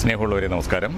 സ്നേഹമുള്ളവരെ നമസ്കാരം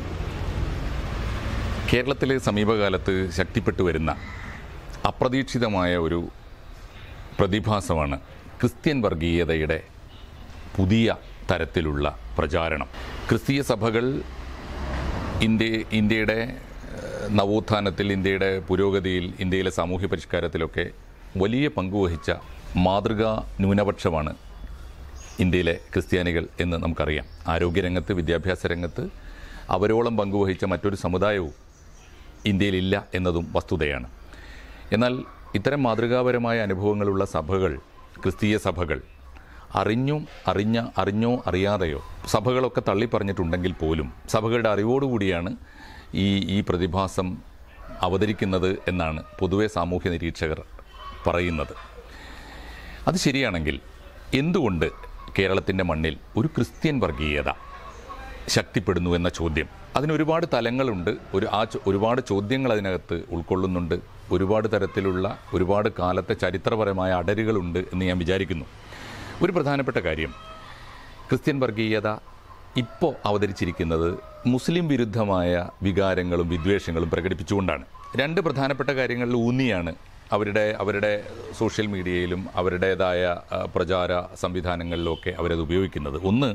കേരളത്തിൽ സമീപകാലത്ത് ശക്തിപ്പെട്ടു വരുന്ന അപ്രതീക്ഷിതമായ ഒരു പ്രതിഭാസമാണ് ക്രിസ്ത്യൻ വർഗീയതയുടെ പുതിയ തരത്തിലുള്ള പ്രചാരണം ക്രിസ്തീയ സഭകൾ ഇന്ത്യ ഇന്ത്യയുടെ ഏഹ്, നവോത്ഥാനത്തിൽ ഇന്ത്യയുടെ പുരോഗതിയിൽ ഇന്ത്യയിലെ സാമൂഹ്യ പരിഷ്കാരത്തിലൊക്കെ വലിയ പങ്കുവഹിച്ച മാതൃകാ ന്യൂനപക്ഷമാണ് ഇന്ത്യയിലെ ക്രിസ്ത്യാനികൾ എന്ന് നമുക്കറിയാം ആരോഗ്യരംഗത്ത് വിദ്യാഭ്യാസ രംഗത്ത് അവരോളം പങ്കുവഹിച്ച മറ്റൊരു സമുദായവും ഇന്ത്യയിലില്ല എന്നതും വസ്തുതയാണ് എന്നാൽ ഇത്തരം മാതൃകാപരമായ അനുഭവങ്ങളുള്ള സഭകൾ ക്രിസ്തീയ സഭകൾ അറിഞ്ഞും അറിഞ്ഞ അറിഞ്ഞോ അറിയാതെയോ സഭകളൊക്കെ തള്ളിപ്പറഞ്ഞിട്ടുണ്ടെങ്കിൽ പോലും സഭകളുടെ അറിവോടുകൂടിയാണ് ഈ ഈ പ്രതിഭാസം അവതരിക്കുന്നത് എന്നാണ് പൊതുവെ സാമൂഹ്യ നിരീക്ഷകർ പറയുന്നത് അത് ശരിയാണെങ്കിൽ എന്തുകൊണ്ട് കേരളത്തിൻ്റെ മണ്ണിൽ ഒരു ക്രിസ്ത്യൻ വർഗീയത ശക്തിപ്പെടുന്നു എന്ന ചോദ്യം അതിന് ഒരുപാട് തലങ്ങളുണ്ട് ഒരു ആ ചോ- ഒരുപാട് ചോദ്യങ്ങൾ അതിനകത്ത് ഉൾക്കൊള്ളുന്നുണ്ട് ഒരുപാട് തരത്തിലുള്ള ഒരുപാട് കാലത്തെ ചരിത്രപരമായ അടരുകളുണ്ട് എന്ന് ഞാൻ വിചാരിക്കുന്നു ഒരു പ്രധാനപ്പെട്ട കാര്യം ക്രിസ്ത്യൻ വർഗീയത ഇപ്പോൾ അവതരിച്ചിരിക്കുന്നത് മുസ്ലിം വിരുദ്ധമായ വികാരങ്ങളും വിദ്വേഷങ്ങളും പ്രകടിപ്പിച്ചുകൊണ്ടാണ് രണ്ട് പ്രധാനപ്പെട്ട കാര്യങ്ങളിൽ ഊന്നിയാണ് അവരുടെ അവരുടെ സോഷ്യൽ മീഡിയയിലും അവരുടേതായ ആ, പ്രചാര സംവിധാനങ്ങളിലുമൊക്കെ അവരത് ഉപയോഗിക്കുന്നത് ഒന്ന്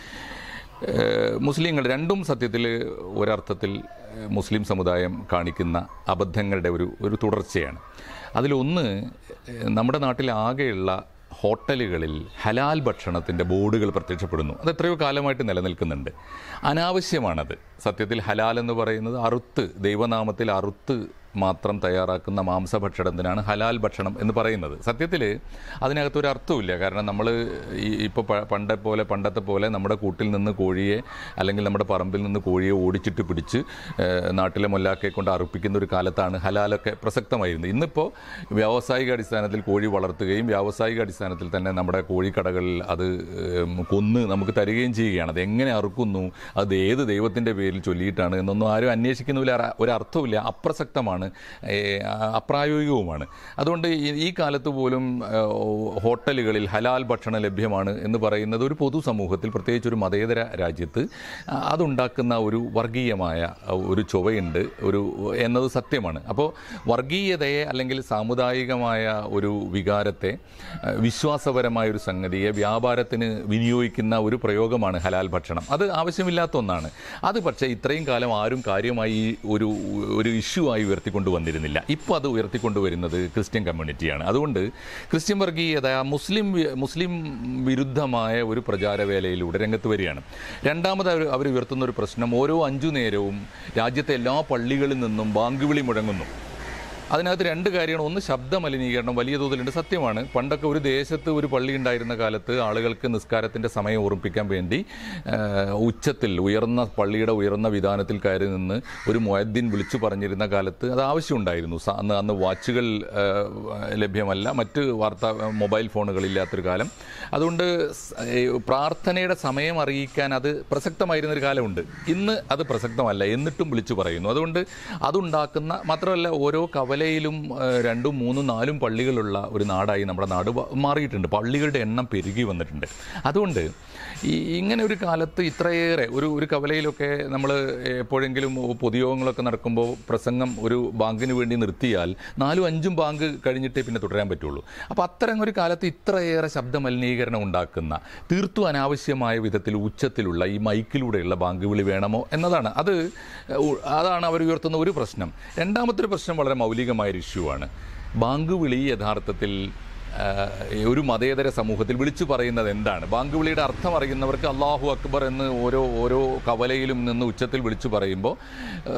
ഏഹ് മുസ്ലിങ്ങൾ രണ്ടും സത്യത്തിൽ ഒരർത്ഥത്തിൽ ഏഹ് മുസ്ലിം സമുദായം കാണിക്കുന്ന അബദ്ധങ്ങളുടെ ഒരു ഒരു തുടർച്ചയാണ് അതിലൊന്ന് ഏഹ് നമ്മുടെ നാട്ടിൽ ആകെയുള്ള ഹോട്ടലുകളിൽ ഹലാൽ ഭക്ഷണത്തിൻ്റെ ബോർഡുകൾ പ്രത്യക്ഷപ്പെടുന്നു അത് എത്രയോ കാലമായിട്ട് നിലനിൽക്കുന്നുണ്ട് അനാവശ്യമാണത് സത്യത്തിൽ ഹലാൽ എന്ന് പറയുന്നത് അറുത്ത് ദൈവനാമത്തിൽ അറുത്ത് മാത്രം തയ്യാറാക്കുന്ന മാംസഭക്ഷണത്തിനാണ് ഹലാൽ ഭക്ഷണം എന്ന് പറയുന്നത് സത്യത്തിൽ അതിനകത്തൊരു അർത്ഥമില്ല കാരണം നമ്മൾ ഈ ഇപ്പോൾ പണ്ടെ പോലെ പണ്ടത്തെ പോലെ നമ്മുടെ കൂട്ടിൽ നിന്ന് കോഴിയെ അല്ലെങ്കിൽ നമ്മുടെ പറമ്പിൽ നിന്ന് കോഴിയെ ഓടിച്ചിട്ട് പിടിച്ച് ഏഹ്, നാട്ടിലെ മൊല്ലാക്കെ കൊണ്ട് അറുപ്പിക്കുന്ന ഒരു കാലത്താണ് ഹലാലൊക്കെ പ്രസക്തമായിരുന്നത് ഇന്നിപ്പോൾ വ്യാവസായിക അടിസ്ഥാനത്തിൽ കോഴി വളർത്തുകയും വ്യാവസായിക അടിസ്ഥാനത്തിൽ തന്നെ നമ്മുടെ കോഴിക്കടകളിൽ അത് ഏം, കൊന്ന് നമുക്ക് തരികയും ചെയ്യുകയാണ് അത് എങ്ങനെ അറുക്കുന്നു അത് ഏത് ദൈവത്തിൻ്റെ പേരിൽ ചൊല്ലിയിട്ടാണ് എന്നൊന്നും ആരും അന്വേഷിക്കുന്നതിൽ ഒരു- ഒരു അർത്ഥമില്ല അപ്രസക്തമാണ് ഏ, അപ്രായോഗികവുമാണ് അതുകൊണ്ട് ഈ- ഈ കാലത്ത് പോലും ഏ, ഹോട്ടലുകളിൽ ഹലാൽ ഭക്ഷണം ലഭ്യമാണ് എന്ന് പറയുന്നത് ഒരു പൊതുസമൂഹത്തിൽ പ്രത്യേകിച്ച് ഒരു മതേതര രാജ്യത്ത് ആ, അതുണ്ടാക്കുന്ന ഒരു വർഗീയമായ ഒരു ചൊവയുണ്ട് ഒരു എന്നത് സത്യമാണ് അപ്പോൾ വർഗീയതയെ അല്ലെങ്കിൽ സാമുദായികമായ ഒരു വികാരത്തെ ആ, വിശ്വാസപരമായ ഒരു സംഗതിയെ വ്യാപാരത്തിന് വിനിയോഗിക്കുന്ന ഒരു പ്രയോഗമാണ് ഹലാൽ ഭക്ഷണം അത് ആവശ്യമില്ലാത്ത ഒന്നാണ് അത് പക്ഷേ ഇത്രയും കാലം ആരും കാര്യമായി ഈ ഒരു ഒരു ഇഷ്യൂ ആയി ഉയർത്തിക്കൊണ്ടുവന്നിരുന്നില്ല ഇപ്പോൾ അത് ഉയർത്തിക്കൊണ്ടുവരുന്നത് ക്രിസ്ത്യൻ കമ്മ്യൂണിറ്റിയാണ് അതുകൊണ്ട് ക്രിസ്ത്യൻ വർഗീയത മുസ്ലിം വി- മുസ്ലിം വിരുദ്ധമായ ഒരു പ്രചാരവേലയിലൂടെ രംഗത്ത് വരികയാണ് രണ്ടാമത് അവർ അവർ ഉയർത്തുന്ന ഒരു പ്രശ്നം ഓരോ അഞ്ചു നേരവും രാജ്യത്തെ എല്ലാ പള്ളികളിൽ നിന്നും ബാങ്കുവിളി മുഴങ്ങുന്നു അതിനകത്ത് രണ്ട് കാര്യമാണ് ഒന്ന് ശബ്ദ മലിനീകരണം വലിയ തോതിലുണ്ട് സത്യമാണ് പണ്ടൊക്കെ ഒരു ദേശത്ത് ഒരു പള്ളി ഉണ്ടായിരുന്ന കാലത്ത് ആളുകൾക്ക് നിസ്കാരത്തിൻ്റെ സമയം ഓർമ്മിപ്പിക്കാൻ വേണ്ടി ആ, ഉച്ചത്തിൽ ഉയർന്ന പള്ളിയുടെ ഉയർന്ന വിധാനത്തിൽ കയറി നിന്ന് ഒരു മൊയദ്ദീൻ വിളിച്ചു പറഞ്ഞിരുന്ന കാലത്ത് അത് ആവശ്യമുണ്ടായിരുന്നു സ- അന്ന് അന്ന് വാച്ചുകൾ ആ, ലഭ്യമല്ല മറ്റ് വാർത്താ മൊബൈൽ ഫോണുകളില്ലാത്തൊരു കാലം അതുകൊണ്ട് സ്- ഏ, പ്രാർത്ഥനയുടെ സമയം അറിയിക്കാൻ അത് പ്രസക്തമായിരുന്നൊരു കാലമുണ്ട് ഇന്ന് അത് പ്രസക്തമല്ല എന്നിട്ടും വിളിച്ചു പറയുന്നു അതുകൊണ്ട് അതുണ്ടാക്കുന്ന മാത്രമല്ല ഓരോ കവലയിലും ആ, രണ്ടും മൂന്നും നാലും പള്ളികളുള്ള ഒരു നാടായി നമ്മുടെ നാട് വ- മാറിയിട്ടുണ്ട് പള്ളികളുടെ എണ്ണം പെരുകി വന്നിട്ടുണ്ട് അതുകൊണ്ട് ഈ ഇങ്ങനെ ഒരു കാലത്ത് ഇത്രയേറെ ഒരു ഒരു കവലയിലൊക്കെ നമ്മൾ എപ്പോഴെങ്കിലും പൊതുയോഗങ്ങളൊക്കെ നടക്കുമ്പോൾ പ്രസംഗം ഒരു ബാങ്കിന് വേണ്ടി നിർത്തിയാൽ നാലും അഞ്ചും ബാങ്ക് കഴിഞ്ഞിട്ടേ പിന്നെ തുടരാൻ പറ്റുള്ളൂ അപ്പോൾ അത്തരം ഒരു കാലത്ത് ഇത്രയേറെ ശബ്ദ മലിനീകരണം ഉണ്ടാക്കുന്ന തീർത്തും അനാവശ്യമായ വിധത്തിൽ ഉച്ചത്തിലുള്ള ഈ മൈക്കിലൂടെയുള്ള ബാങ്ക് വിളി വേണമോ എന്നതാണ് അത് ഉ- അതാണ് അവർ ഉയർത്തുന്ന ഒരു പ്രശ്നം രണ്ടാമത്തെ ഒരു പ്രശ്നം വളരെ മൗലികമായൊരു ഇഷ്യൂ ആണ് ബാങ്ക് വിളി യഥാർത്ഥത്തിൽ ആ, ഒരു മതേതര സമൂഹത്തിൽ വിളിച്ചു പറയുന്നത് എന്താണ് ബാങ്ക് വിളിയുടെ അർത്ഥം അറിയുന്നവർക്ക് അള്ളാഹു അക്ബർ എന്ന് ഓരോ ഓരോ കവലയിലും നിന്ന് ഉച്ചത്തിൽ വിളിച്ചു പറയുമ്പോൾ ആ,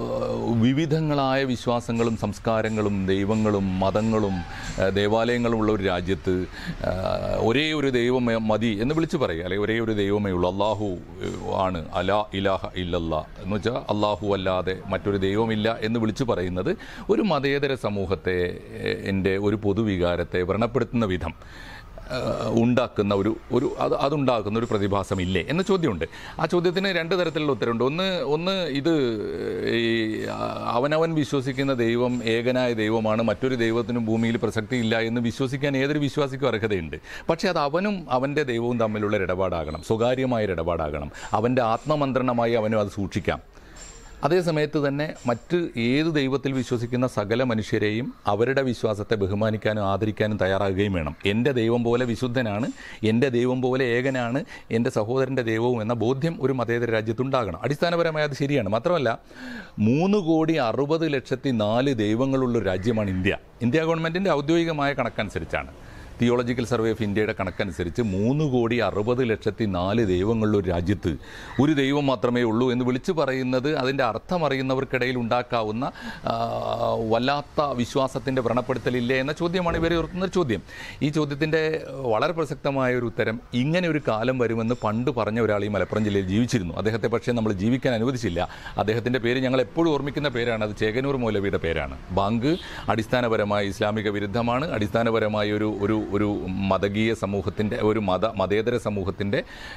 വിവിധങ്ങളായ വിശ്വാസങ്ങളും സംസ്കാരങ്ങളും ദൈവങ്ങളും മതങ്ങളും ആ, ദേവാലയങ്ങളും ഉള്ള ഒരു രാജ്യത്ത് ആ, ഒരേ ഒരു ദൈവമേ മതി എന്ന് വിളിച്ചു പറയുക അല്ലെങ്കിൽ ഒരേ ഒരു ദൈവമേ ഉള്ളൂ അള്ളാഹു ആണ് അലാ ഇലാഹ ഇല്ലല്ല എന്ന് വെച്ചാൽ അള്ളാഹു അല്ലാതെ മറ്റൊരു ദൈവമില്ല എന്ന് വിളിച്ചു പറയുന്നത് ഒരു മതേതര സമൂഹത്തെ എൻ്റെ ഒരു പൊതുവികാരത്തെ വ്രണപ്പെടുത്തുന്ന വിധം ഏഹ്, ഉണ്ടാക്കുന്ന ഒരു ഒരു അത് അതുണ്ടാക്കുന്ന ഒരു പ്രതിഭാസം ഇല്ലേ എന്ന ചോദ്യമുണ്ട് ആ ചോദ്യത്തിന് രണ്ട് തരത്തിലുള്ള ഉത്തരവുണ്ട് ഒന്ന് ഒന്ന് ഇത് ഈ അവനവൻ വിശ്വസിക്കുന്ന ദൈവം ഏകനായ ദൈവമാണ് മറ്റൊരു ദൈവത്തിനും ഭൂമിയിൽ പ്രസക്തി ഇല്ല എന്ന് വിശ്വസിക്കാൻ ഏതൊരു വിശ്വാസിക്കും അർഹതയുണ്ട് പക്ഷേ അത് അവനും അവൻ്റെ ദൈവവും തമ്മിലുള്ള ഒരു ഇടപാടാകണം സ്വകാര്യമായ ഒരു ഇടപാടാകണം അവൻ്റെ ആത്മമന്ത്രണമായി അവനും അത് സൂക്ഷിക്കാം അതേ സമയത്ത് തന്നെ മറ്റ് ഏത് ദൈവത്തിൽ വിശ്വസിക്കുന്ന സകല മനുഷ്യരെയും അവരുടെ വിശ്വാസത്തെ ബഹുമാനിക്കാനും ആദരിക്കാനും തയ്യാറാകുകയും വേണം എൻ്റെ ദൈവം പോലെ വിശുദ്ധനാണ് എൻ്റെ ദൈവം പോലെ ഏകനാണ് എൻ്റെ സഹോദരൻ്റെ ദൈവവും എന്ന ബോധ്യം ഒരു മതേതര രാജ്യത്തുണ്ടാകണം അടിസ്ഥാനപരമായി അത് ശരിയാണ് മാത്രമല്ല മൂന്ന് കോടി അറുപത് ലക്ഷത്തി നാല് ദൈവങ്ങളുള്ള രാജ്യമാണ് ഇന്ത്യ ഇന്ത്യ ഗവൺമെൻറ്റിൻ്റെ ഔദ്യോഗികമായ കണക്കനുസരിച്ചാണ് തിയോളജിക്കൽ സർവേ ഓഫ് ഇന്ത്യയുടെ കണക്കനുസരിച്ച് മൂന്ന് കോടി അറുപത് ലക്ഷത്തി നാല് ദൈവങ്ങളുള്ള ഒരു രാജ്യത്ത് ഒരു ദൈവം മാത്രമേ ഉള്ളൂ എന്ന് വിളിച്ചു പറയുന്നത് അതിൻ്റെ അർത്ഥം അറിയുന്നവർക്കിടയിൽ ഉണ്ടാക്കാവുന്ന ആ, വല്ലാത്ത വിശ്വാസത്തിൻ്റെ വ്രണപ്പെടുത്തലില്ലേ എന്ന ചോദ്യമാണ് ഇവരെ ഉയർത്തുന്ന ഒരു ചോദ്യം ഈ ചോദ്യത്തിൻ്റെ വളരെ പ്രസക്തമായ ഒരു ഉത്തരം ഇങ്ങനെ ഒരു കാലം വരുമെന്ന് പണ്ട് പറഞ്ഞ ഒരാൾ ഈ മലപ്പുറം ജില്ലയിൽ ജീവിച്ചിരുന്നു അദ്ദേഹത്തെ പക്ഷേ നമ്മൾ ജീവിക്കാൻ അനുവദിച്ചില്ല അദ്ദേഹത്തിൻ്റെ പേര് ഞങ്ങൾ എപ്പോഴും ഓർമ്മിക്കുന്ന പേരാണ് അത് ചേകനൂർ മൗലവിയുടെ പേരാണ് ബാങ്ക് അടിസ്ഥാനപരമായി ഇസ്ലാമിക വിരുദ്ധമാണ് അടിസ്ഥാനപരമായി ഒരു ഒരു ഒരു മതകീയ സമൂഹത്തിൻ്റെ ഒരു മത മതേതര സമൂഹത്തിൻ്റെ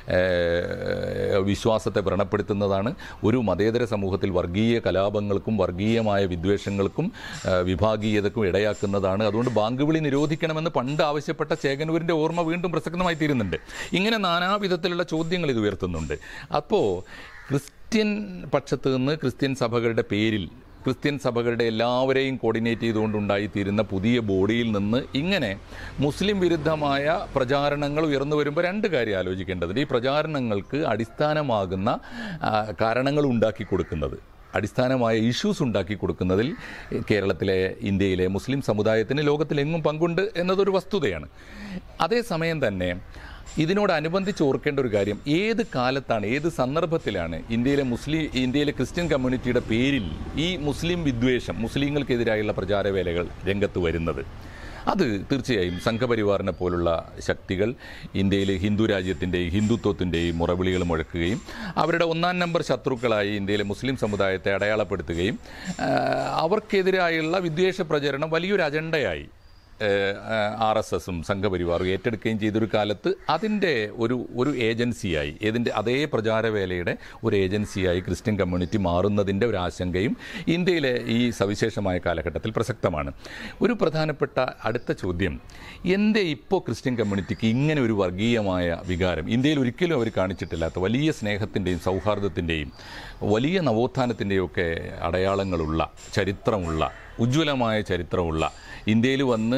ഏഹ്, വിശ്വാസത്തെ വ്രണപ്പെടുത്തുന്നതാണ് ഒരു മതേതര സമൂഹത്തിൽ വർഗീയ കലാപങ്ങൾക്കും വർഗീയമായ വിദ്വേഷങ്ങൾക്കും ഏഹ്, വിഭാഗീയതക്കും ഇടയാക്കുന്നതാണ് അതുകൊണ്ട് ബാങ്ക് വിളി നിരോധിക്കണമെന്ന് പണ്ട് ആവശ്യപ്പെട്ട ചേകനൂരിൻ്റെ ഓർമ്മ വീണ്ടും പ്രസക്തമായി തീരുന്നുണ്ട് ഇങ്ങനെ നാനാവിധത്തിലുള്ള ചോദ്യങ്ങൾ ഇത് ഉയർത്തുന്നുണ്ട് അപ്പോൾ ക്രിസ്ത്യൻ പക്ഷത്ത് നിന്ന് ക്രിസ്ത്യൻ സഭകളുടെ പേരിൽ ക്രിസ്ത്യൻ സഭകളുടെ എല്ലാവരെയും കോർഡിനേറ്റ് ചെയ്തുകൊണ്ടുണ്ടായിത്തീരുന്ന പുതിയ ബോഡിയിൽ നിന്ന് ഇങ്ങനെ മുസ്ലിം വിരുദ്ധമായ പ്രചാരണങ്ങൾ ഉയർന്നു വരുമ്പോൾ രണ്ട് കാര്യം ആലോചിക്കേണ്ടതുണ്ട് ഈ പ്രചാരണങ്ങൾക്ക് അടിസ്ഥാനമാകുന്ന ആ, കാരണങ്ങൾ ഉണ്ടാക്കി കൊടുക്കുന്നത് അടിസ്ഥാനമായ ഇഷ്യൂസ് ഉണ്ടാക്കി കൊടുക്കുന്നതിൽ കേരളത്തിലെ ഇന്ത്യയിലെ മുസ്ലിം സമുദായത്തിന് ലോകത്തിലെങ്ങും പങ്കുണ്ട് എന്നതൊരു വസ്തുതയാണ് അതേസമയം തന്നെ ഇതിനോടനുബന്ധിച്ച് ഓർക്കേണ്ട ഒരു കാര്യം ഏത് കാലത്താണ് ഏത് സന്ദർഭത്തിലാണ് ഇന്ത്യയിലെ മുസ്ലിം ഇന്ത്യയിലെ ക്രിസ്ത്യൻ കമ്മ്യൂണിറ്റിയുടെ പേരിൽ ഈ മുസ്ലിം വിദ്വേഷം മുസ്ലിങ്ങൾക്കെതിരായുള്ള പ്രചാരവേലകൾ രംഗത്ത് വരുന്നത് അത് തീർച്ചയായും സംഘപരിവാറിനെ പോലുള്ള ശക്തികൾ ഇന്ത്യയിലെ ഹിന്ദു രാജ്യത്തിൻ്റെയും ഹിന്ദുത്വത്തിൻ്റെയും മുറവിളികൾ മുഴക്കുകയും അവരുടെ ഒന്നാം നമ്പർ ശത്രുക്കളായി ഇന്ത്യയിലെ മുസ്ലിം സമുദായത്തെ അടയാളപ്പെടുത്തുകയും ആ, അവർക്കെതിരായുള്ള വിദ്വേഷ പ്രചരണം വലിയൊരു അജണ്ടയായി ആർ എസ് എസും സംഘപരിവാറും ഏറ്റെടുക്കുകയും ചെയ്തൊരു കാലത്ത് അതിൻ്റെ ഒരു ഒരു ഏജൻസിയായി ഇതിൻ്റെ അതേ പ്രചാരവേലയുടെ ഒരു ഏജൻസിയായി ക്രിസ്ത്യൻ കമ്മ്യൂണിറ്റി മാറുന്നതിൻ്റെ ഒരു ആശങ്കയും ഇന്ത്യയിലെ ഈ സവിശേഷമായ കാലഘട്ടത്തിൽ പ്രസക്തമാണ് ഒരു പ്രധാനപ്പെട്ട അടുത്ത ചോദ്യം എന്തേ ഇപ്പോൾ ക്രിസ്ത്യൻ കമ്മ്യൂണിറ്റിക്ക് ഇങ്ങനെ ഒരു വർഗീയമായ വികാരം ഇന്ത്യയിൽ ഒരിക്കലും അവർ കാണിച്ചിട്ടില്ലാത്ത വലിയ സ്നേഹത്തിൻ്റെയും സൗഹാർദ്ദത്തിൻ്റെയും വലിയ നവോത്ഥാനത്തിൻ്റെയും ഒക്കെ അടയാളങ്ങളുള്ള ചരിത്രമുള്ള ഉജ്ജ്വലമായ ചരിത്രമുള്ള ഇന്ത്യയിൽ വന്ന്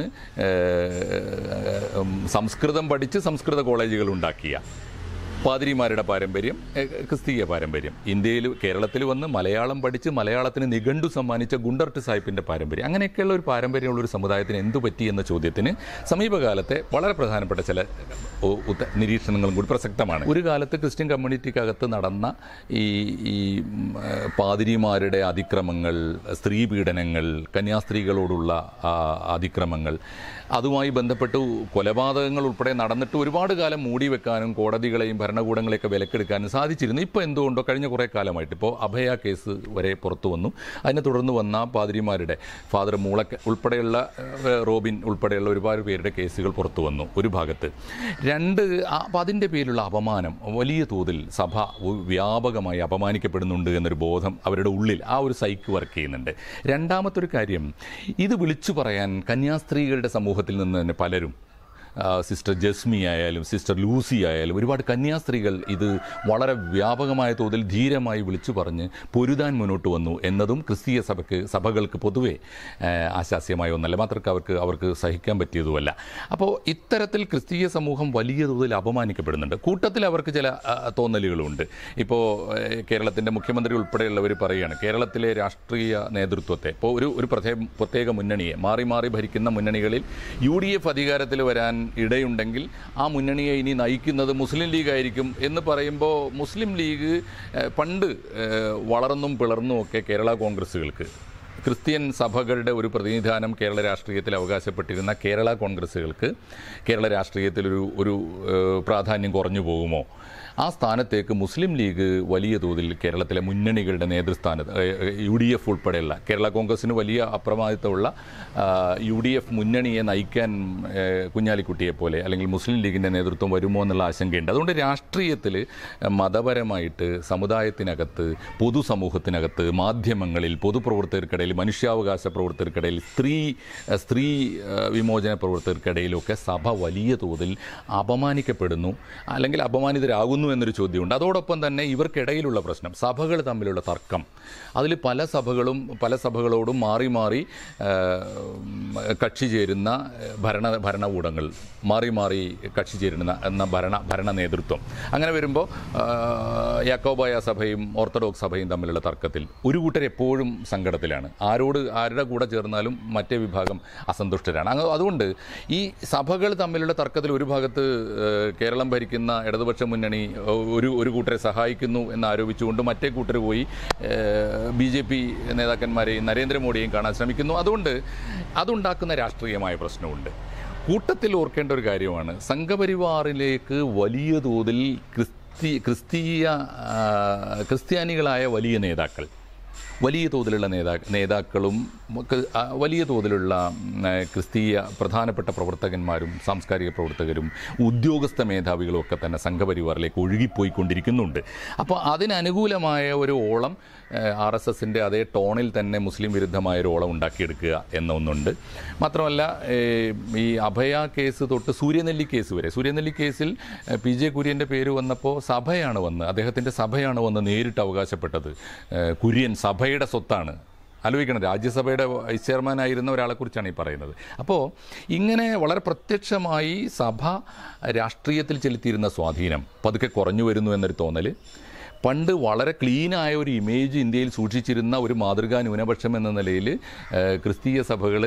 ഏഹ്, ഉം, സംസ്കൃതം പഠിച്ച് സംസ്കൃത കോളേജുകൾ ഉണ്ടാക്കിയ പാതിരിമാരുടെ പാരമ്പര്യം ഏഹ്, ക്രിസ്തീയ പാരമ്പര്യം ഇന്ത്യയിൽ കേരളത്തിൽ വന്ന് മലയാളം പഠിച്ച് മലയാളത്തിന് നിഘണ്ടു സമ്മാനിച്ച ഗുണ്ടർട്ട് സാഹിബിൻ്റെ പാരമ്പര്യം അങ്ങനെയൊക്കെയുള്ള ഒരു പാരമ്പര്യമുള്ള ഒരു സമുദായത്തിന് എന്തു പറ്റി എന്ന ചോദ്യത്തിന് സമീപകാലത്തെ വളരെ പ്രധാനപ്പെട്ട ചില ഉ- ഉത്ത- നിരീക്ഷണങ്ങളും കൂടി പ്രസക്തമാണ് ഒരു കാലത്ത് ക്രിസ്ത്യൻ കമ്മ്യൂണിറ്റിക്കകത്ത് നടന്ന ഈ ഈ ഉം, ഏഹ്, പാതിരിമാരുടെ അതിക്രമങ്ങൾ സ്ത്രീ പീഡനങ്ങൾ കന്യാസ്ത്രീകളോടുള്ള ആ, അതിക്രമങ്ങൾ അതുമായി ബന്ധപ്പെട്ട് കൊലപാതകങ്ങൾ ഉൾപ്പെടെ നടന്നിട്ട് ഒരുപാട് കാലം മൂടി വെക്കാനും കോടതികളെയും ഭരണകൂടങ്ങളെയൊക്കെ വിലക്കെടുക്കാനും സാധിച്ചിരുന്നു ഇപ്പോൾ എന്തുകൊണ്ടോ കഴിഞ്ഞ കുറേ കാലമായിട്ട് ഇപ്പോൾ അഭയ കേസ് വരെ പുറത്തു വന്നു അതിനെ തുടർന്ന് വന്ന പാതിരിമാരുടെ ഫാദർ മൂളക്ക ഉൾപ്പെടെയുള്ള ഏഹ്, റോബിൻ ഉൾപ്പെടെയുള്ള ഒരുപാട് പേരുടെ കേസുകൾ പുറത്തു വന്നു ഒരു ഭാഗത്ത് രണ്ട് ആ- അപ്പം അതിൻ്റെ പേരിലുള്ള അപമാനം വലിയ തോതിൽ സഭ ഒ- വ്യാപകമായി അപമാനിക്കപ്പെടുന്നുണ്ട് എന്നൊരു ബോധം അവരുടെ ഉള്ളിൽ ആ ഒരു സൈക്ക് വർക്ക് ചെയ്യുന്നുണ്ട് രണ്ടാമത്തെ ഒരു കാര്യം ഇത് വിളിച്ചു പറയാൻ കന്യാസ്ത്രീകളുടെ സമൂഹത്തിൽ നിന്ന് തന്നെ പലരും ആ, സിസ്റ്റർ ജസ്മി ആയാലും സിസ്റ്റർ ലൂസി ആയാലും ഒരുപാട് കന്യാസ്ത്രീകൾ ഇത് വളരെ വ്യാപകമായ തോതിൽ ധീരമായി വിളിച്ചു പറഞ്ഞ് പൊരുതാൻ മുന്നോട്ട് വന്നു എന്നതും ക്രിസ്തീയ സഭയ്ക്ക് സഭകൾക്ക് പൊതുവെ ആ, ആശാസ്യമായ ഒന്നല്ല മാത്രമല്ല അവർക്ക് അവർക്ക് സഹിക്കാൻ പറ്റിയതുമല്ല അപ്പോൾ ഇത്തരത്തിൽ ക്രിസ്തീയ സമൂഹം വലിയ തോതിൽ അപമാനിക്കപ്പെടുന്നുണ്ട് കൂട്ടത്തിൽ അവർക്ക് ചില ആ, തോന്നലുകളുണ്ട് ഇപ്പോൾ കേരളത്തിൻ്റെ മുഖ്യമന്ത്രി ഉൾപ്പെടെയുള്ളവർ പറയുകയാണ് കേരളത്തിലെ രാഷ്ട്രീയ നേതൃത്വത്തെ ഇപ്പോൾ ഒരു ഒരു പ്രത്യേക പ്രത്യേക മുന്നണിയെ മാറി മാറി ഭരിക്കുന്ന മുന്നണികളിൽ യു ഡി എഫ് അധികാരത്തിൽ വരാൻ ഇടയുണ്ടെങ്കിൽ ആ മുന്നണിയെ ഇനി നയിക്കുന്നത് മുസ്ലിം ലീഗ് ആയിരിക്കും എന്ന് പറയുമ്പോൾ മുസ്ലിം ലീഗ് ഏഹ്, പണ്ട് ഏഹ്, വളർന്നും പിളർന്നും ഒക്കെ കേരള കോൺഗ്രസ്സുകൾക്ക് ക്രിസ്ത്യൻ സഭകളുടെ ഒരു പ്രതിനിധാനം കേരള രാഷ്ട്രീയത്തിൽ അവകാശപ്പെട്ടിരുന്ന കേരള കോൺഗ്രസ്സുകൾക്ക് കേരള രാഷ്ട്രീയത്തിൽ ഒരു ഒരു ഏഹ്, പ്രാധാന്യം കുറഞ്ഞു പോകുമോ ആ സ്ഥാനത്തേക്ക് മുസ്ലിം ലീഗ് വലിയ തോതിൽ കേരളത്തിലെ മുന്നണികളുടെ നേതൃസ്ഥാനത്ത് ഏഹ്, യു ഡി എഫ് ഉൾപ്പെടെയുള്ള കേരള കോൺഗ്രസിന് വലിയ അപ്രമാദിത്വമുള്ള ആ, യു ഡി എഫ് മുന്നണിയെ നയിക്കാൻ ഏഹ്, കുഞ്ഞാലിക്കുട്ടിയെ പോലെ അല്ലെങ്കിൽ മുസ്ലിം ലീഗിൻ്റെ നേതൃത്വം വരുമോ എന്നുള്ള ആശങ്കയുണ്ട് അതുകൊണ്ട് രാഷ്ട്രീയത്തിൽ മതപരമായിട്ട് സമുദായത്തിനകത്ത് പൊതുസമൂഹത്തിനകത്ത് മാധ്യമങ്ങളിൽ പൊതുപ്രവർത്തകർക്കിടയിൽ മനുഷ്യാവകാശ പ്രവർത്തകർക്കിടയിൽ സ്ത്രീ സ്ത്രീ ഏഹ്, വിമോചന പ്രവർത്തകർക്കിടയിലൊക്കെ സഭ വലിയ തോതിൽ അപമാനിക്കപ്പെടുന്നു അല്ലെങ്കിൽ അപമാനിതരാകുന്നു എന്നൊരു ചോദ്യമുണ്ട് അതോടൊപ്പം തന്നെ ഇവർക്കിടയിലുള്ള പ്രശ്നം സഭകൾ തമ്മിലുള്ള തർക്കം അതിൽ പല സഭകളും പല സഭകളോടും മാറി മാറി ഏഹ്, കക്ഷി ചേരുന്ന ഭരണ ഭരണകൂടങ്ങൾ മാറി മാറി കക്ഷി ചേരുന്ന എന്ന ഭരണ ഭരണ നേതൃത്വം അങ്ങനെ വരുമ്പോൾ യാക്കോബായ സഭയും ഓർത്തഡോക്സ് സഭയും തമ്മിലുള്ള തർക്കത്തിൽ ഒരു കൂട്ടർ എപ്പോഴും സങ്കടത്തിലാണ് ആരോട് ആരുടെ കൂടെ ചേർന്നാലും മറ്റേ വിഭാഗം അസന്തുഷ്ടരാണ് അങ്ങ് അതുകൊണ്ട് ഈ സഭകൾ തമ്മിലുള്ള തർക്കത്തിൽ ഒരു ഭാഗത്ത് ഏഹ്, കേരളം ഭരിക്കുന്ന ഇടതുപക്ഷ മുന്നണി ഏഹ്, ഒരു ഒരു കൂട്ടരെ സഹായിക്കുന്നു എന്ന് ആരോപിച്ചുകൊണ്ട് മറ്റേ കൂട്ടർ പോയി ബി ജെ പി നേതാക്കന്മാരെയും നരേന്ദ്രമോദിയെയും കാണാൻ ശ്രമിക്കുന്നു അതുകൊണ്ട് അതുണ്ടാക്കുന്ന രാഷ്ട്രീയമായ പ്രശ്നമുണ്ട് കൂട്ടത്തിൽ ഓർക്കേണ്ട ഒരു കാര്യമാണ് സംഘപരിവാറിലേക്ക് വലിയ തോതിൽ ക്രിസ്തി ക്രിസ്തീയ ആ, ക്രിസ്ത്യാനികളായ വലിയ നേതാക്കൾ വലിയ തോതിലുള്ള നേതാ നേതാക്കളും ഒക്കെ, ആ, വലിയ തോതിലുള്ള ഉം, ആ, ക്രിസ്തീയ പ്രധാനപ്പെട്ട പ്രവർത്തകന്മാരും സാംസ്കാരിക പ്രവർത്തകരും ഉദ്യോഗസ്ഥ മേധാവികളും ഒക്കെ തന്നെ സംഘപരിവാറിലേക്ക് ഒഴുകിപ്പോയിക്കൊണ്ടിരിക്കുന്നുണ്ട് അപ്പോൾ അതിനനുകൂലമായ ഒരു ഓളം ആർ എസ് എസിൻ്റെ അതേ ടോണിൽ തന്നെ മുസ്ലിം വിരുദ്ധമായ ഒരു ഓളം ഉണ്ടാക്കിയെടുക്കുക എന്ന ഒന്നുണ്ട് മാത്രമല്ല ഏഹ്, ഈ അഭയ കേസ് തൊട്ട് സൂര്യനെല്ലി കേസ് വരെ സൂര്യനെല്ലി കേസിൽ ഏഹ്, പി ജെ കുര്യൻ്റെ പേര് വന്നപ്പോൾ സഭയാണ് വന്ന് അദ്ദേഹത്തിൻ്റെ സഭയാണ് വന്ന് നേരിട്ട് അവകാശപ്പെട്ടത് ഏഹ്, കുര്യൻ സഭയുടെ സ്വത്താണ് ആലോചിക്കണം രാജ്യസഭയുടെ വൈസ് ചെയർമാനായിരുന്ന ഒരാളെക്കുറിച്ചാണ് ഈ പറയുന്നത് അപ്പോൾ ഇങ്ങനെ വളരെ പ്രത്യക്ഷമായി സഭ രാഷ്ട്രീയത്തിൽ ചെലുത്തിയിരുന്ന സ്വാധീനം പതുക്കെ കുറഞ്ഞു വരുന്നു എന്നൊരു തോന്നൽ പണ്ട് വളരെ ക്ലീനായ ഒരു ഇമേജ് ഇന്ത്യയിൽ സൂക്ഷിച്ചിരുന്ന ഒരു മാതൃകാ ന്യൂനപക്ഷം എന്ന നിലയിൽ ഏഹ്, ക്രിസ്തീയ സഭകൾ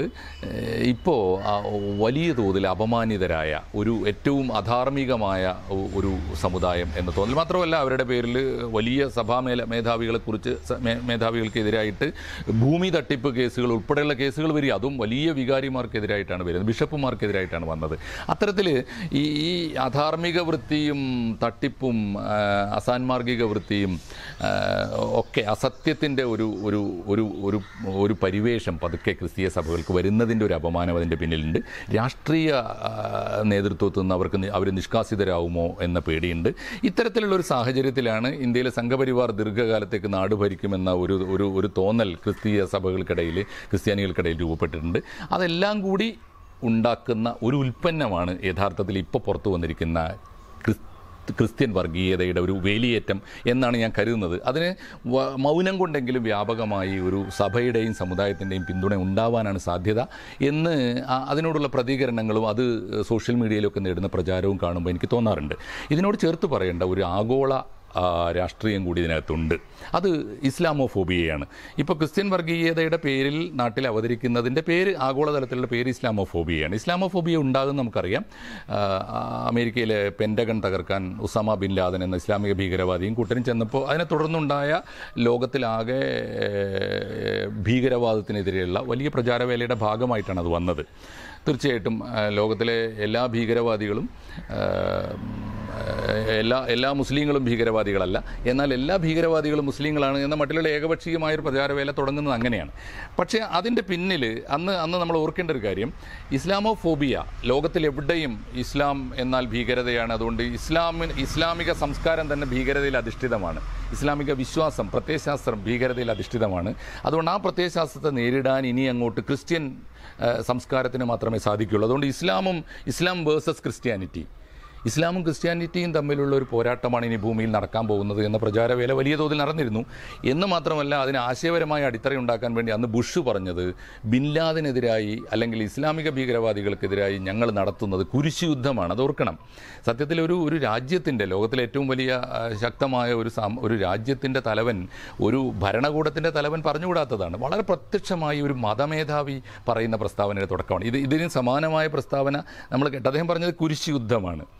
ഇപ്പോൾ വലിയ തോതിൽ അപമാനിതരായ ഒരു ഏറ്റവും അധാർമികമായ ഒ- ഒരു സമുദായം എന്ന് തോന്നൽ മാത്രമല്ല അവരുടെ പേരിൽ വലിയ സഭാ മേല മേധാവികളെക്കുറിച്ച് സ- മേ- മേധാവികൾക്കെതിരായിട്ട് ഭൂമി തട്ടിപ്പ് കേസുകൾ ഉൾപ്പെടെയുള്ള കേസുകൾ വരിക അതും വലിയ വികാരിമാർക്കെതിരായിട്ടാണ് വരുന്നത് ബിഷപ്പുമാർക്കെതിരായിട്ടാണ് വന്നത് അത്തരത്തിൽ ഈ ഈ അധാർമിക വൃത്തിയും തട്ടിപ്പും ആ, അസാൻമാർഗിക വൃത്തിയും ആ, ഒക്കെ അസത്യത്തിൻ്റെ ഒരു ഒരു ഒരു ഒരു ഒരു പരിവേഷം പതുക്കെ ക്രിസ്തീയ സഭകൾക്ക് വരുന്നതിൻ്റെ ഒരു അപമാനം അതിൻ്റെ പിന്നിലുണ്ട് രാഷ്ട്രീയ ആ, നേതൃത്വത്തിൽ നിന്ന് അവർക്ക് നി- അവർ നിഷ്കാസിതരാകുമോ എന്ന പേടിയുണ്ട് ഇത്തരത്തിലുള്ള ഒരു സാഹചര്യത്തിലാണ് ഇന്ത്യയിലെ സംഘപരിവാർ ദീർഘകാലത്തേക്ക് നാട് ഭരിക്കുമെന്ന ഒരു ഒരു ഒരു തോന്നൽ ക്രിസ്തീയ സഭകൾക്കിടയിൽ ക്രിസ്ത്യാനികൾക്കിടയിൽ രൂപപ്പെട്ടിട്ടുണ്ട് അതെല്ലാം കൂടി ഉണ്ടാക്കുന്ന ഒരു ഉൽപ്പന്നമാണ് യഥാർത്ഥത്തിൽ ഇപ്പോൾ പുറത്തു വന്നിരിക്കുന്ന ക്രിസ് ക്രിസ്ത്യൻ വർഗീയതയുടെ ഒരു വേലിയേറ്റം എന്നാണ് ഞാൻ കരുതുന്നത് അതിന് വ- മൗനം കൊണ്ടെങ്കിലും വ്യാപകമായി ഒരു സഭയുടെയും സമുദായത്തിൻ്റെയും പിന്തുണ ഉണ്ടാവാനാണ് സാധ്യത എന്ന് ആ- അതിനോടുള്ള പ്രതികരണങ്ങളും അത് സോഷ്യൽ മീഡിയയിലൊക്കെ നേടുന്ന പ്രചാരവും കാണുമ്പോൾ എനിക്ക് തോന്നാറുണ്ട് ഇതിനോട് ചേർത്ത് പറയേണ്ട ഒരു ആഗോള ആ, രാഷ്ട്രീയം കൂടി ഇതിനകത്തുണ്ട് അത് ഇസ്ലാമോഫോബിയയാണ് ഇപ്പോൾ ക്രിസ്ത്യൻ വർഗീയതയുടെ പേരിൽ നാട്ടിൽ അവതരിക്കുന്നതിൻ്റെ പേര് ആഗോളതലത്തിലുള്ള പേര് ഇസ്ലാമോഫോബിയയാണ് ഇസ്ലാമോഫോബിയ ഉണ്ടാകും നമുക്കറിയാം ആ, അമേരിക്കയിലെ പെൻറ്റഗൺ തകർക്കാൻ ഉസാമ ബിൻ ലാദൻ എന്ന ഇസ്ലാമിക ഭീകരവാദിയും കൂട്ടരും ചെന്നപ്പോൾ അതിനെ തുടർന്നുണ്ടായ ലോകത്തിലാകെ ഏഹ്, ഭീകരവാദത്തിനെതിരെയുള്ള വലിയ പ്രചാരവേലയുടെ ഭാഗമായിട്ടാണ് അത് വന്നത് തീർച്ചയായിട്ടും ആ, ലോകത്തിലെ എല്ലാ ഭീകരവാദികളും ആ, എല്ലാ എല്ലാ മുസ്ലിങ്ങളും ഭീകരവാദികളല്ല എന്നാൽ എല്ലാ ഭീകരവാദികളും മുസ്ലിങ്ങളാണ് എന്ന മട്ടിലുള്ള ഏകപക്ഷീയമായ ഒരു പ്രചാരവേല തുടങ്ങുന്നത് അങ്ങനെയാണ് പക്ഷേ അതിൻ്റെ പിന്നിൽ അന്ന് അന്ന് നമ്മൾ ഓർക്കേണ്ട ഒരു കാര്യം ഇസ്ലാമോഫോബിയ ലോകത്തിൽ എവിടെയും ഇസ്ലാം എന്നാൽ ഭീകരതയാണ് അതുകൊണ്ട് ഇസ്ലാമിന് ഇസ്ലാമിക സംസ്കാരം തന്നെ ഭീകരതയിൽ അധിഷ്ഠിതമാണ് ഇസ്ലാമിക വിശ്വാസം പ്രത്യയശാസ്ത്രം ഭീകരതയിൽ അധിഷ്ഠിതമാണ് അതുകൊണ്ട് ആ പ്രത്യയശാസ്ത്രത്തെ നേരിടാൻ ഇനി അങ്ങോട്ട് ക്രിസ്ത്യൻ ആ, സംസ്കാരത്തിന് മാത്രമേ സാധിക്കുകയുള്ളൂ അതുകൊണ്ട് ഇസ്ലാമും ഇസ്ലാം വേഴ്സസ് ക്രിസ്ത്യാനിറ്റി ഇസ്ലാമും ക്രിസ്ത്യാനിറ്റിയും തമ്മിലുള്ള ഒരു പോരാട്ടമാണ് ഇനി ഭൂമിയിൽ നടക്കാൻ പോകുന്നത് എന്ന പ്രചാരവേല വലിയ തോതിൽ നടന്നിരുന്നു എന്ന് മാത്രമല്ല അതിന് ആശയപരമായ അടിത്തറയുണ്ടാക്കാൻ വേണ്ടി അന്ന് ബുഷ് പറഞ്ഞത് ബിൻ ലാദനെതിരായി അല്ലെങ്കിൽ ഇസ്ലാമിക ഭീകരവാദികൾക്കെതിരായി ഞങ്ങൾ നടത്തുന്നത് കുരിശ് യുദ്ധമാണ് അത് ഓർക്കണം സത്യത്തിൽ ഒരു ഒരു രാജ്യത്തിൻ്റെ ലോകത്തിലെ ഏറ്റവും വലിയ ആ, ശക്തമായ ഒരു സാം- ഒരു രാജ്യത്തിൻ്റെ തലവൻ ഒരു ഭരണകൂടത്തിൻ്റെ തലവൻ പറഞ്ഞുകൂടാത്തതാണ് വളരെ പ്രത്യക്ഷമായി ഒരു മതമേധാവി പറയുന്ന പ്രസ്താവനയുടെ തുടക്കമാണ് ഇത് ഇതിന് സമാനമായ പ്രസ്താവന നമ്മൾ കേട്ടു അദ്ദേഹം പറഞ്ഞത് കുരിശ് യുദ്ധമാണ്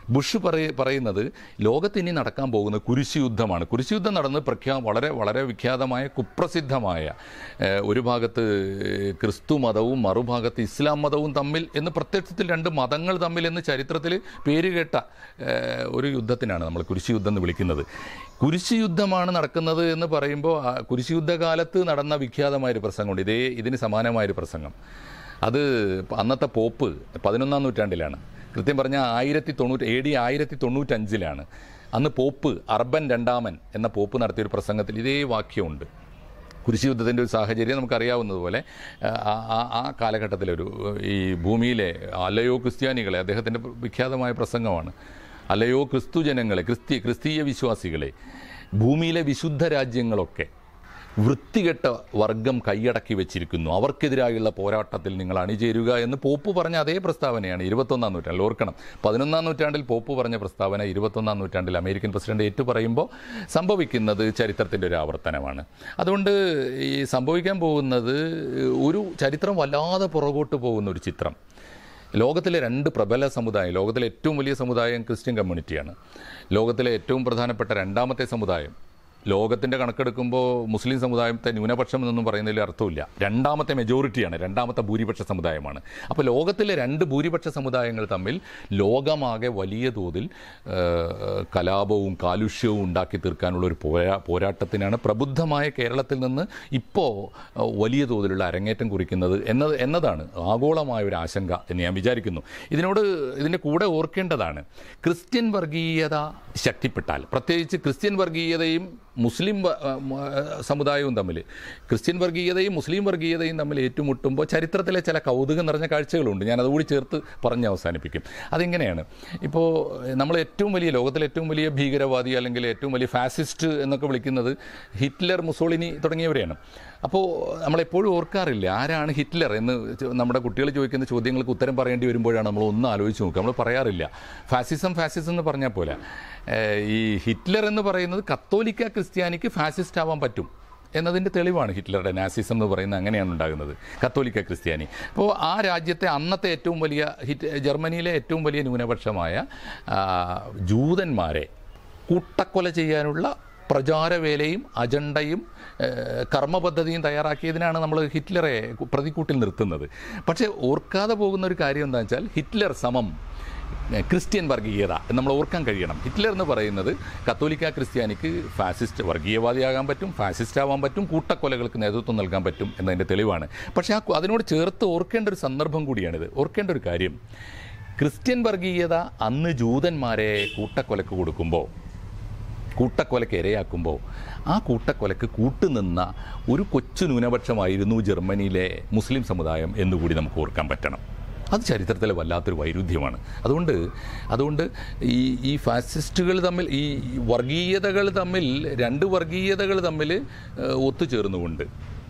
ബുഷ് പറയ പറയുന്നത് ലോകത്ത് ഇനി നടക്കാൻ പോകുന്ന കുരിശ് യുദ്ധമാണ് കുരിശ് യുദ്ധം നടന്ന് പ്രഖ്യാ വളരെ വളരെ വിഖ്യാതമായ കുപ്രസിദ്ധമായ ഏഹ്, ഒരു ഭാഗത്ത് ക്രിസ്തു മതവും മറുഭാഗത്ത് ഇസ്ലാം മതവും തമ്മിൽ എന്ന് പ്രത്യക്ഷത്തിൽ രണ്ട് മതങ്ങൾ തമ്മിൽ എന്ന് ചരിത്രത്തിൽ പേരുകേട്ട ഏഹ്, ഒരു യുദ്ധത്തിനാണ് നമ്മൾ കുരിശ് യുദ്ധം എന്ന് വിളിക്കുന്നത് കുരിശ് യുദ്ധമാണ് നടക്കുന്നത് എന്ന് പറയുമ്പോൾ ആ കുരിശ് യുദ്ധകാലത്ത് നടന്ന വിഖ്യാതമായൊരു പ്രസംഗമുണ്ട് ഇതേ ഇതിന് സമാനമായൊരു പ്രസംഗം അത് അന്നത്തെ പോപ്പ് പതിനൊന്നാം നൂറ്റാണ്ടിലാണ് കൃത്യം പറഞ്ഞാൽ ആയിരത്തി തൊണ്ണൂറ്റി എ ഡി ആയിരത്തി തൊണ്ണൂറ്റഞ്ചിലാണ് അന്ന് പോപ്പ് അർബൻ രണ്ടാമൻ എന്ന പോപ്പ് നടത്തിയൊരു പ്രസംഗത്തിൽ ഇതേ വാക്യമുണ്ട് കുരിശ് യുദ്ധത്തിൻ്റെ ഒരു സാഹചര്യം നമുക്കറിയാവുന്നതുപോലെ ആ ആ- ആ കാലഘട്ടത്തിലൊരു ഈ ഭൂമിയിലെ അലയോ ക്രിസ്ത്യാനികളെ അദ്ദേഹത്തിൻ്റെ വിഖ്യാതമായ പ്രസംഗമാണ് അലയോ ക്രിസ്തു ജനങ്ങളെ ക്രിസ്തി ക്രിസ്തീയ വിശ്വാസികളെ ഭൂമിയിലെ വിശുദ്ധ രാജ്യങ്ങളൊക്കെ വൃത്തികെട്ട വർഗം കൈയടക്കി വെച്ചിരിക്കുന്നു അവർക്കെതിരായുള്ള പോരാട്ടത്തിൽ നിങ്ങൾ അണിചേരുക എന്ന് പോപ്പ് പറഞ്ഞ അതേ പ്രസ്താവനയാണ് ഇരുപത്തൊന്നാം നൂറ്റാണ്ടിൽ ഓർക്കണം പതിനൊന്നാം നൂറ്റാണ്ടിൽ പോപ്പ് പറഞ്ഞ പ്രസ്താവന ഇരുപത്തൊന്നാം നൂറ്റാണ്ടിൽ അമേരിക്കൻ പ്രസിഡന്റ് ഏറ്റു പറയുമ്പോൾ സംഭവിക്കുന്നത് ചരിത്രത്തിൻ്റെ ഒരു ആവർത്തനമാണ് അതുകൊണ്ട് ഈ സംഭവിക്കാൻ പോകുന്നത് ഒരു ചരിത്രം വല്ലാതെ പുറകോട്ട് പോകുന്ന ഒരു ചിത്രം ലോകത്തിലെ രണ്ട് പ്രബല സമുദായം ലോകത്തിലെ ഏറ്റവും വലിയ സമുദായം ക്രിസ്ത്യൻ കമ്മ്യൂണിറ്റിയാണ് ലോകത്തിലെ ഏറ്റവും പ്രധാനപ്പെട്ട രണ്ടാമത്തെ സമുദായം ലോകത്തിൻ്റെ കണക്കെടുക്കുമ്പോൾ മുസ്ലിം സമുദായത്തെ ന്യൂനപക്ഷം എന്നൊന്നും പറയുന്നതിൽ അർത്ഥമില്ല രണ്ടാമത്തെ മെജോറിറ്റിയാണ് രണ്ടാമത്തെ ഭൂരിപക്ഷ സമുദായമാണ് അപ്പോൾ ലോകത്തിലെ രണ്ട് ഭൂരിപക്ഷ സമുദായങ്ങൾ തമ്മിൽ ലോകമാകെ വലിയ തോതിൽ ആ, കലാപവും കാലുഷ്യവും ഉണ്ടാക്കി തീർക്കാനുള്ള ഒരു പോരാ പോരാട്ടത്തിനാണ് പ്രബുദ്ധമായ കേരളത്തിൽ നിന്ന് ഇപ്പോൾ വലിയ തോതിലുള്ള അരങ്ങേറ്റം കുറിക്കുന്നത് എന്നത് എന്നതാണ് ആഗോളമായ ഒരു ആശങ്ക എന്ന് ഞാൻ വിചാരിക്കുന്നു ഇതിനോട് ഇതിൻ്റെ കൂടെ ഓർക്കേണ്ടതാണ് ക്രിസ്ത്യൻ വർഗീയത ശക്തിപ്പെട്ടാൽ പ്രത്യേകിച്ച് ക്രിസ്ത്യൻ വർഗീയതയും മുസ്ലിം വ- ആ, മ- ആ, സമുദായവും തമ്മിൽ ക്രിസ്ത്യൻ വർഗീയതയും മുസ്ലിം വർഗീയതയും തമ്മിൽ ഏറ്റുമുട്ടുമ്പോൾ ചരിത്രത്തിലെ ചില കൗതുകം നിറഞ്ഞ കാഴ്ചകളുണ്ട് ഞാൻ അതുകൂടി ചേർത്ത് പറഞ്ഞ് അവസാനിപ്പിക്കും അതെങ്ങനെയാണ് ഇപ്പോൾ നമ്മൾ ഏറ്റവും വലിയ ലോകത്തിലെ ഏറ്റവും വലിയ ഭീകരവാദി അല്ലെങ്കിൽ ഏറ്റവും വലിയ ഫാസിസ്റ്റ് എന്നൊക്കെ വിളിക്കുന്നത് ഹിറ്റ്ലർ മുസോളിനി തുടങ്ങിയവരെയാണ് അപ്പോൾ നമ്മളെപ്പോഴും ഓർക്കാറില്ല ആരാണ് ഹിറ്റ്ലർ എന്ന് ചോ- നമ്മുടെ കുട്ടികൾ ചോദിക്കുന്ന ചോദ്യങ്ങൾക്ക് ഉത്തരം പറയേണ്ടി വരുമ്പോഴാണ് നമ്മൾ ഒന്ന് ആലോചിച്ച് നോക്കുക നമ്മൾ പറയാറില്ല ഫാസിസം ഫാസിസം എന്ന് പറഞ്ഞാൽ പോലെ ഏഹ് ഈ ഹിറ്റ്ലർ എന്ന് പറയുന്നത് കത്തോലിക്ക ക്രിസ്ത്യാനിക്ക് ഫാസിസ്റ്റ് ആവാൻ പറ്റും എന്നതിൻ്റെ തെളിവാണ് ഹിറ്റ്ലറുടെ നാസിസം എന്ന് പറയുന്നത് അങ്ങനെയാണ് ഉണ്ടാകുന്നത് കത്തോലിക്ക ക്രിസ്ത്യാനി അപ്പോൾ ആ രാജ്യത്തെ അന്നത്തെ ഏറ്റവും വലിയ ഹിറ്റ് ജർമ്മനിയിലെ ഏറ്റവും വലിയ ന്യൂനപക്ഷമായ ആ, ജൂതന്മാരെ കൂട്ടക്കൊല ചെയ്യാനുള്ള പ്രചാരവേലയും അജണ്ടയും ഏഹ്, കർമ്മപദ്ധതിയും തയ്യാറാക്കിയതിനാണ് നമ്മൾ ഹിറ്റ്ലറെ പ്രതിക്കൂട്ടിൽ നിർത്തുന്നത് പക്ഷേ ഓർക്കാതെ പോകുന്ന ഒരു കാര്യം എന്താണെന്ന് വെച്ചാൽ ഹിറ്റ്ലർ സമം ഏഹ്, ക്രിസ്ത്യൻ വർഗീയത എന്ന് നമ്മൾ ഓർക്കാൻ കഴിയണം ഹിറ്റ്ലർ എന്ന് പറയുന്നത് കത്തോലിക്ക ക്രിസ്ത്യാനിക്ക് ഫാസിസ്റ്റ് വർഗീയവാദിയാകാൻ പറ്റും ഫാസിസ്റ്റ് ആവാൻ പറ്റും കൂട്ടക്കൊലകൾക്ക് നേതൃത്വം നൽകാൻ പറ്റും എന്നതിൻ്റെ തെളിവാണ് പക്ഷേ ആ അതിനോട് ചേർത്ത് ഓർക്കേണ്ട ഒരു സന്ദർഭം കൂടിയാണിത് ഓർക്കേണ്ട ഒരു കാര്യം ക്രിസ്ത്യൻ വർഗീയത അന്ന് ജൂതന്മാരെ കൂട്ടക്കൊലക്ക് കൊടുക്കുമ്പോൾ കൂട്ടക്കൊലയ്ക്ക് ഇരയാക്കുമ്പോൾ ആ കൂട്ടക്കൊലയ്ക്ക് കൂട്ടുനിന്ന ഒരു കൊച്ചു ന്യൂനപക്ഷമായിരുന്നു ജർമ്മനിയിലെ മുസ്ലിം സമുദായം എന്നുകൂടി നമുക്ക് ഓർക്കാൻ പറ്റണം അത് ചരിത്രത്തിലെ വല്ലാത്തൊരു വൈരുദ്ധ്യമാണ് അതുകൊണ്ട് അതുകൊണ്ട് ഈ ഈ ഫാസിസ്റ്റുകൾ തമ്മിൽ ഈ വർഗീയതകൾ തമ്മിൽ രണ്ട് വർഗീയതകൾ തമ്മിൽ ഏഹ്, ഒത്തുചേർന്നുകൊണ്ട്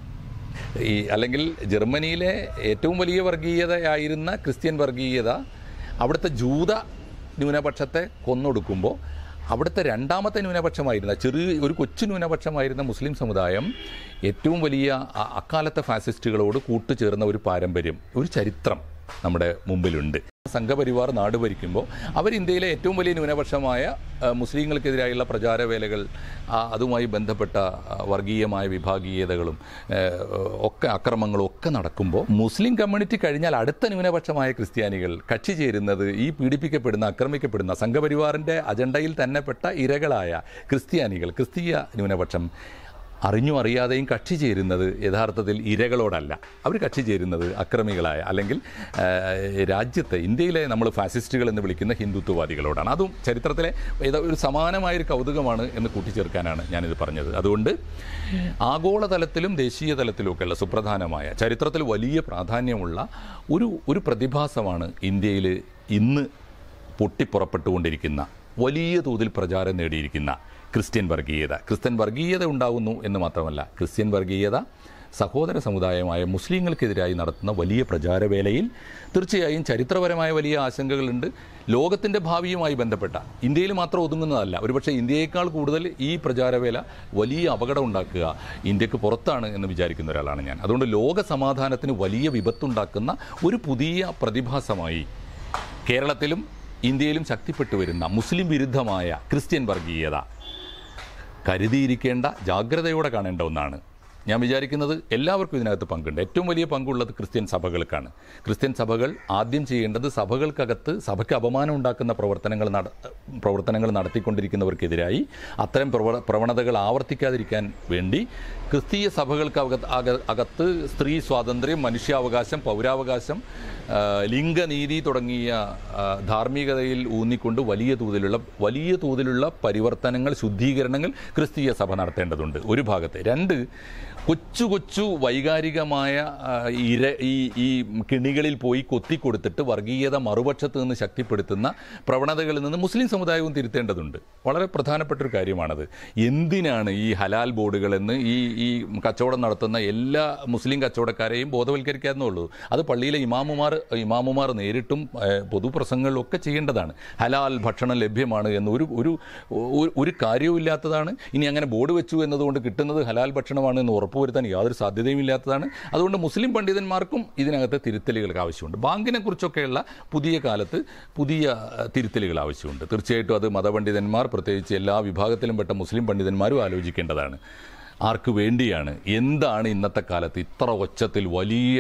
ഈ അല്ലെങ്കിൽ ജർമ്മനിയിലെ ഏറ്റവും വലിയ വർഗീയതയായിരുന്ന ക്രിസ്ത്യൻ വർഗീയത അവിടുത്തെ ജൂത ന്യൂനപക്ഷത്തെ കൊന്നൊടുക്കുമ്പോൾ അവിടുത്തെ രണ്ടാമത്തെ ന്യൂനപക്ഷമായിരുന്ന ചെറിയ ഒരു കൊച്ചു ന്യൂനപക്ഷമായിരുന്ന മുസ്ലിം സമുദായം ഏറ്റവും വലിയ അ- അക്കാലത്തെ ഫാസിസ്റ്റുകളോട് കൂട്ടുചേർന്ന ഒരു പാരമ്പര്യം ഒരു ചരിത്രം നമ്മുടെ മുമ്പിലുണ്ട് സംഘപരിവാർ നാട് ഭരിക്കുമ്പോൾ അവർ ഇന്ത്യയിലെ ഏറ്റവും വലിയ ന്യൂനപക്ഷമായ ആ, മുസ്ലിങ്ങൾക്കെതിരായുള്ള പ്രചാരവേലകൾ ആ, അതുമായി ബന്ധപ്പെട്ട ആ, വർഗീയമായ വിഭാഗീയതകളും ആ, ഒക്കെ അക്രമങ്ങളും ഒക്കെ നടക്കുമ്പോൾ മുസ്ലിം കമ്മ്യൂണിറ്റി കഴിഞ്ഞാൽ അടുത്ത ന്യൂനപക്ഷമായ ക്രിസ്ത്യാനികൾ കക്ഷി ചേരുന്നത് ഈ പീഡിപ്പിക്കപ്പെടുന്ന ആക്രമിക്കപ്പെടുന്ന സംഘപരിവാറിൻ്റെ അജണ്ടയിൽ തന്നെ പെട്ട ഇരകളായ ക്രിസ്ത്യാനികൾ ക്രിസ്തീയ ന്യൂനപക്ഷം അറിഞ്ഞും അറിയാതെയും കക്ഷി ചേരുന്നത് യഥാർത്ഥത്തിൽ ഇരകളോടല്ല അവർ കക്ഷി ചേരുന്നത് അക്രമികളായ അല്ലെങ്കിൽ ആ, രാജ്യത്തെ ഇന്ത്യയിലെ നമ്മൾ ഫാസിസ്റ്റുകൾ എന്ന് വിളിക്കുന്ന ഹിന്ദുത്വവാദികളോടാണ് അതും ചരിത്രത്തിലെ ഏതോ ഒരു സമാനമായൊരു കൗതുകമാണ് എന്ന് കൂട്ടിച്ചേർക്കാനാണ് ഞാനിത് പറഞ്ഞത് അതുകൊണ്ട് ആഗോളതലത്തിലും ദേശീയ തലത്തിലുമൊക്കെയുള്ള സുപ്രധാനമായ ചരിത്രത്തിൽ വലിയ പ്രാധാന്യമുള്ള ഒരു ഒരു പ്രതിഭാസമാണ് ഇന്ത്യയിൽ ഇന്ന് പൊട്ടിപ്പുറപ്പെട്ടുകൊണ്ടിരിക്കുന്ന വലിയ തോതിൽ പ്രചാരം നേടിയിരിക്കുന്ന ക്രിസ്ത്യൻ വർഗീയത ക്രിസ്ത്യൻ വർഗീയത ഉണ്ടാകുന്നു എന്ന് മാത്രമല്ല ക്രിസ്ത്യൻ വർഗീയത സഹോദര സമുദായമായ മുസ്ലിങ്ങൾക്കെതിരായി നടത്തുന്ന വലിയ പ്രചാരവേലയിൽ തീർച്ചയായും ചരിത്രപരമായ വലിയ ആശങ്കകളുണ്ട് ലോകത്തിൻ്റെ ഭാവിയുമായി ബന്ധപ്പെട്ട ഇന്ത്യയിൽ മാത്രം ഒതുങ്ങുന്നതല്ല ഒരുപക്ഷെ ഇന്ത്യയേക്കാൾ കൂടുതൽ ഈ പ്രചാരവേല വലിയ അപകടം ഉണ്ടാക്കുക ഇന്ത്യക്ക് പുറത്താണ് എന്ന് വിചാരിക്കുന്ന ഒരാളാണ് ഞാൻ അതുകൊണ്ട് ലോക സമാധാനത്തിന് വലിയ വിപത്തുണ്ടാക്കുന്ന ഒരു പുതിയ പ്രതിഭാസമായി കേരളത്തിലും ഇന്ത്യയിലും ശക്തിപ്പെട്ടു വരുന്ന മുസ്ലിം വിരുദ്ധമായ ക്രിസ്ത്യൻ വർഗീയത കരുതിയിരിക്കേണ്ട ജാഗ്രതയോടെ കാണേണ്ട ഒന്നാണ് ഞാൻ വിചാരിക്കുന്നത് എല്ലാവർക്കും ഇതിനകത്ത് പങ്കുണ്ട് ഏറ്റവും വലിയ പങ്കുള്ളത് ക്രിസ്ത്യൻ സഭകൾക്കാണ് ക്രിസ്ത്യൻ സഭകൾ ആദ്യം ചെയ്യേണ്ടത് സഭകൾക്കകത്ത് സഭയ്ക്ക് അപമാനം ഉണ്ടാക്കുന്ന പ്രവർത്തനങ്ങൾ നട പ്രവർത്തനങ്ങൾ നടത്തിക്കൊണ്ടിരിക്കുന്നവർക്കെതിരായി അത്തരം പ്രവ പ്രവണതകൾ ആവർത്തിക്കാതിരിക്കാൻ വേണ്ടി ക്രിസ്തീയ സഭകൾക്ക് അകത്ത് അക- അകത്ത് സ്ത്രീ സ്വാതന്ത്ര്യം മനുഷ്യാവകാശം പൗരാവകാശം ആ, ലിംഗനീതി തുടങ്ങിയ ആ, ധാർമ്മികതയിൽ ഊന്നിക്കൊണ്ട് വലിയ തോതിലുള്ള വലിയ തോതിലുള്ള പരിവർത്തനങ്ങൾ ശുദ്ധീകരണങ്ങൾ ക്രിസ്തീയ സഭ നടത്തേണ്ടതുണ്ട് ഒരു ഭാഗത്ത് രണ്ട് കൊച്ചു കൊച്ചു വൈകാരികമായ ആ, ഇര ഈ ഈ കിണികളിൽ പോയി കൊത്തിക്കൊടുത്തിട്ട് വർഗീയത മറുപക്ഷത്ത് നിന്ന് ശക്തിപ്പെടുത്തുന്ന പ്രവണതകളിൽ നിന്ന് മുസ്ലിം സമുദായവും തിരുത്തേണ്ടതുണ്ട് വളരെ പ്രധാനപ്പെട്ട ഒരു കാര്യമാണത് എന്തിനാണ് ഈ ഹലാൽ ബോർഡുകളെന്ന് ഈ ഈ കച്ചവടം നടത്തുന്ന എല്ലാ മുസ്ലിം കച്ചവടക്കാരെയും ബോധവൽക്കരിക്കാമെന്നുള്ളൂ അത് പള്ളിയിലെ ഇമാമുമാർ ഇമാമുമാർ നേരിട്ടും ഏഹ്, പൊതുപ്രസംഗങ്ങളിലും ഒക്കെ ചെയ്യേണ്ടതാണ് ഹലാൽ ഭക്ഷണം ലഭ്യമാണ് എന്ന് ഒരു ഒരു ഒരു- ഒരു കാര്യവും ഇല്ലാത്തതാണ് ഇനി അങ്ങനെ ബോർഡ് വെച്ചു എന്നതുകൊണ്ട് കിട്ടുന്നത് ഹലാൽ ഭക്ഷണമാണ് എന്ന് ഉറപ്പുവരുത്താൻ യാതൊരു സാധ്യതയും ഇല്ലാത്തതാണ് അതുകൊണ്ട് മുസ്ലിം പണ്ഡിതന്മാർക്കും ഇതിനകത്ത് തിരുത്തലുകൾക്ക് ആവശ്യമുണ്ട് ബാങ്കിനെ കുറിച്ചൊക്കെയുള്ള പുതിയ കാലത്ത് പുതിയ അഹ്, തിരുത്തലുകൾ ആവശ്യമുണ്ട് തീർച്ചയായിട്ടും അത് മതപണ്ഡിതന്മാർ പ്രത്യേകിച്ച് എല്ലാ വിഭാഗത്തിലും പെട്ട മുസ്ലിം പണ്ഡിതന്മാരും ആലോചിക്കേണ്ടതാണ് ആർക്ക് വേണ്ടിയാണ് എന്താണ് ഇന്നത്തെ കാലത്ത് ഇത്ര ഒച്ചത്തിൽ വലിയ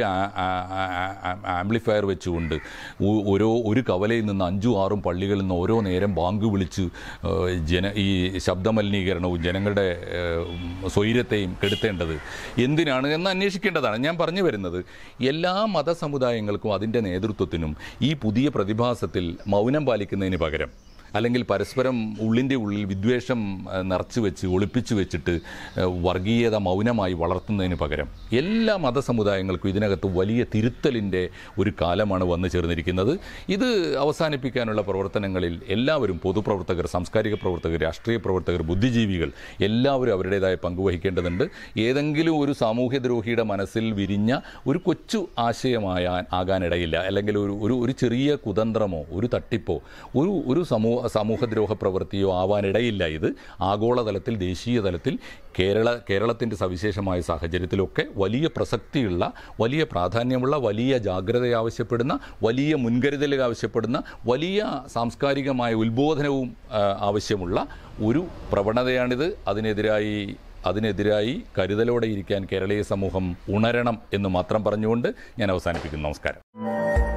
ആംപ്ലിഫയർ വെച്ചുകൊണ്ട് ഒ- ഓരോ ഒരു കവലയിൽ നിന്ന് അഞ്ചും ആറും പള്ളികളിൽ നിന്ന് ഓരോ നേരം ബാങ്ക് വിളിച്ച് ഏഹ്, ജന ഈ ശബ്ദമലിനീകരണവും ജനങ്ങളുടെ ഏഹ്, സ്വൈര്യത്തെയും കെടുത്തേണ്ടത് എന്തിനാണ് എന്ന് അന്വേഷിക്കേണ്ടതാണ് ഞാൻ പറഞ്ഞു വരുന്നത് എല്ലാ മതസമുദായങ്ങൾക്കും അതിൻ്റെ നേതൃത്വത്തിനും ഈ പുതിയ പ്രതിഭാസത്തിൽ മൗനം പാലിക്കുന്നതിന് പകരം അല്ലെങ്കിൽ പരസ്പരം ഉള്ളിൻ്റെ ഉള്ളിൽ വിദ്വേഷം ഏഹ്, നിറച്ചു വെച്ച് ഒളിപ്പിച്ചു വെച്ചിട്ട് ഏഹ്, വർഗീയത മൗനമായി വളർത്തുന്നതിന് പകരം എല്ലാ മതസമുദായങ്ങൾക്കും ഇതിനകത്ത് വലിയ തിരുത്തലിൻ്റെ ഒരു കാലമാണ് വന്നു ചേർന്നിരിക്കുന്നത് ഇത് അവസാനിപ്പിക്കാനുള്ള പ്രവർത്തനങ്ങളിൽ എല്ലാവരും പൊതുപ്രവർത്തകർ സാംസ്കാരിക പ്രവർത്തകർ രാഷ്ട്രീയ പ്രവർത്തകർ ബുദ്ധിജീവികൾ എല്ലാവരും അവരുടേതായ പങ്ക് വഹിക്കേണ്ടതുണ്ട് ഏതെങ്കിലും ഒരു സാമൂഹ്യദ്രോഹിയുടെ മനസ്സിൽ വിരിഞ്ഞ ഒരു കൊച്ചു ആശയമായ ആകാനിടയില്ല അല്ലെങ്കിൽ ഒരു ഒരു ഒരു ചെറിയ കുതന്ത്രമോ ഒരു തട്ടിപ്പോ ഒരു ഒരു സമൂഹ സമൂഹദ്രോഹ പ്രവൃത്തിയോ ആവാനിടയില്ല ഇത് ആഗോളതലത്തിൽ ദേശീയ തലത്തിൽ കേരള കേരളത്തിൻ്റെ സവിശേഷമായ സാഹചര്യത്തിലൊക്കെ വലിയ പ്രസക്തിയുള്ള വലിയ പ്രാധാന്യമുള്ള വലിയ ജാഗ്രത ആവശ്യപ്പെടുന്ന വലിയ മുൻകരുതൽ ആവശ്യപ്പെടുന്ന വലിയ സാംസ്കാരികമായ ഉത്ബോധനവും ആ, ആവശ്യമുള്ള ഒരു പ്രവണതയാണിത് അതിനെതിരായി അതിനെതിരായി കരുതലോടെ ഇരിക്കാൻ കേരളീയ സമൂഹം ഉണരണം എന്ന് മാത്രം പറഞ്ഞുകൊണ്ട് ഞാൻ അവസാനിപ്പിക്കുന്നു നമസ്കാരം